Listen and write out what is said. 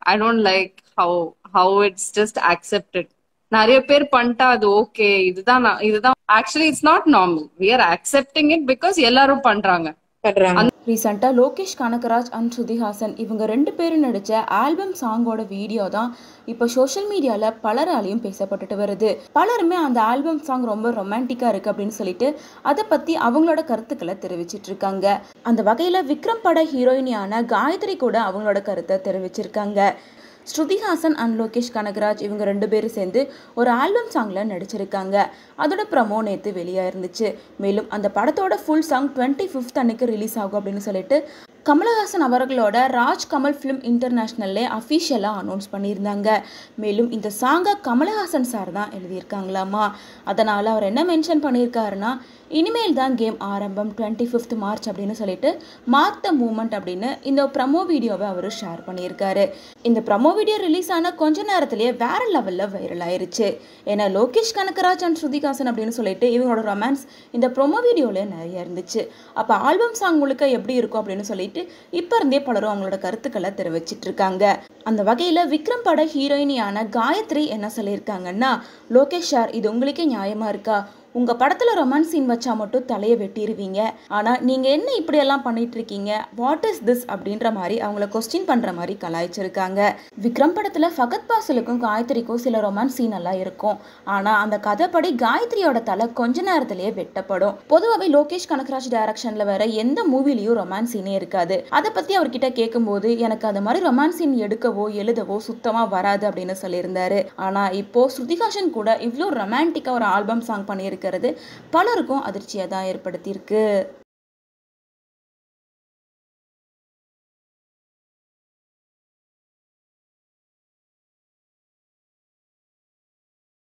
I don't like how how it's just accepted நிறைய பேர் பண்ணிட்டா அது ஓகே இதுதான் நான் இதுதான் actually it's not normal we are accepting it because எல்லாரும் பண்றாங்க பண்றாங்க ரீசெண்டாக லோகேஷ் கனகராஜ் அண்ட் ஸ்ருதிஹாசன் இவங்க ரெண்டு பேரும் நடித்த ஆல்பம் சாங்கோட வீடியோ தான் இப்போ சோஷியல் மீடியாவில் பலராலையும் பேசப்பட்டுட்டு வருது பலருமே அந்த ஆல்பம் சாங் ரொம்ப ரொமான்டிக்காக இருக்குது அப்படின்னு சொல்லிட்டு அதை பற்றி அவங்களோட கருத்துக்களை தெரிவிச்சிட்டு இருக்காங்க அந்த வகையில் விக்ரம் பட ஹீரோயினியான காயத்ரி கூட அவங்களோட கருத்தை தெரிவிச்சிருக்காங்க ஸ்ருதிஹாசன் அண்ட் லோகேஷ் கனகராஜ் இவங்க ரெண்டு பேரும் சேர்ந்து ஒரு ஆல்பம் சாங்கில் நடிச்சிருக்காங்க அதோட ப்ரமோ நேற்று வெளியாக இருந்துச்சு மேலும் அந்த படத்தோட ஃபுல் சாங் டுவெண்ட்டி ஃபிஃப்த் அன்னைக்கு ரிலீஸ் ஆகும் அப்படின்னு சொல்லிட்டு கமலஹாசன் அவர்களோட ராஜ் கமல் ஃபிலிம் இன்டர்நேஷ்னல்லே அஃபிஷியலாக அனௌன்ஸ் பண்ணியிருந்தாங்க மேலும் இந்த சாங்கை கமலஹாசன் சார் தான் எழுதியிருக்காங்களாமா அதனால் அவர் என்ன மென்ஷன் பண்ணியிருக்காருன்னா இனிமேல் தான் கேம் ஆரம்பம் டுவெண்ட்டி ஃபிஃப்த் மார்ச் அப்படின்னு சொல்லிட்டு மார்க் த மூமெண்ட் அப்படின்னு இந்த ப்ரமோ வீடியோவை அவர் ஷேர் பண்ணியிருக்காரு இந்த ப்ரமோ வீடியோ ரிலீஸ் ஆன கொஞ்ச நேரத்திலேயே வேற லெவலில் வைரல் ஆயிருச்சு ஏன்னா லோகேஷ் கனகராஜ் அண்ட் ஸ்ருதிகாசன் அப்படின்னு சொல்லிட்டு இவங்களோட ரொமான்ஸ் இந்த ப்ரொமோ வீடியோவில் நிறைய இருந்துச்சு அப்போ ஆல்பம் சாங் முழுக்க எப்படி இருக்கும் அப்படின்னு சொல்லிட்டு இப்போ இருந்தே பலரும் அவங்களோட கருத்துக்களை தெரிவிச்சிட்டு இருக்காங்க அந்த வகையில் விக்ரம் பட ஹீரோயினியான காயத்ரி என்ன சொல்லியிருக்காங்கன்னா லோகேஷ் சார் இது உங்களுக்கே நியாயமா இருக்கா உங்கள் படத்தில் ரொமான்ஸ் சீன் வச்சா மட்டும் தலையை வெட்டிடுவீங்க ஆனால் நீங்கள் என்ன இப்படியெல்லாம் பண்ணிட்டு இருக்கீங்க வாட் இஸ் திஸ் அப்படின்ற மாதிரி அவங்கள கொஸ்டின் பண்ணுற மாதிரி கலாய்ச்சிருக்காங்க விக்ரம் படத்தில் ஃபகத் பாசிலுக்கும் காயத்ரிக்கும் சில ரொமான்ஸ் சீன் எல்லாம் இருக்கும் ஆனால் அந்த கதைப்படி காயத்ரியோட தலை கொஞ்ச நேரத்திலேயே வெட்டப்படும் பொதுவாகவே லோகேஷ் கனகராஜ் டைரக்ஷனில் வேற எந்த மூவிலையும் ரொமான்ஸ் சீனே இருக்காது அதை பற்றி அவர்கிட்ட கேட்கும்போது எனக்கு அந்த மாதிரி ரொமான்ஸ் சீன் எடுக்கவோ எழுதவோ சுத்தமாக வராது அப்படின்னு சொல்லியிருந்தாரு ஆனால் இப்போ ஸ்ருதிகாஷன் கூட இவ்வளோ ரொமான்டிக்காக ஒரு ஆல்பம் சாங் பண்ணியிருக்கிறது பலருக்கும் அதிர்ச்சியை தான் ஏற்படுத்தியிருக்கு